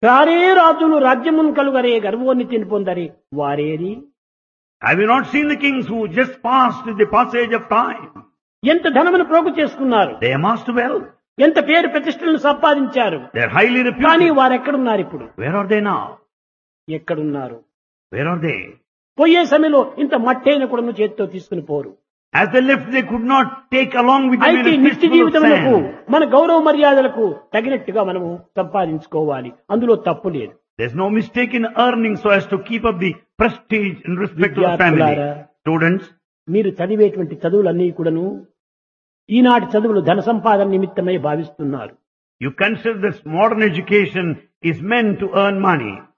తారే రాజులు రాజ్యమున్ కలుగరే గర్వోన్నతిని పొందరే వారేరి Have you not seen the kings who just passed with the passage of time? ఎంత ధనమును ప్రోగు చేసుకున్నారు They amassed wealth. ఎంత పేరు ప్రతిష్టలను సంపాదించారు They're highly కానీ reputed. వారు ఎక్కడున్నారు ఇప్పుడు Where are they now? ఎక్కడున్నారు Where are they? పోయే సమయంలో ఇంత మట్టైన కూడా చేతితో తీసుకుని పోరు As they left, they could not take along with them అయితే a నిత్య fistful of జీవితములకు sand. మన గౌరవ మర్యాదలకు తగినట్టుగా మనము సంపాదించుకోవాలి అందులో తప్పు లేదు There's no mistake in earning so as to keep up the prestige and respect of the family. విద్యార్థులారా, Students, మీరు చదివేటువంటి చదువులన్నీ కూడాను ఈనాటి చదువులు ధన సంపాదన నిమిత్తమై భావిస్తున్నారు you consider this modern education is meant to earn money.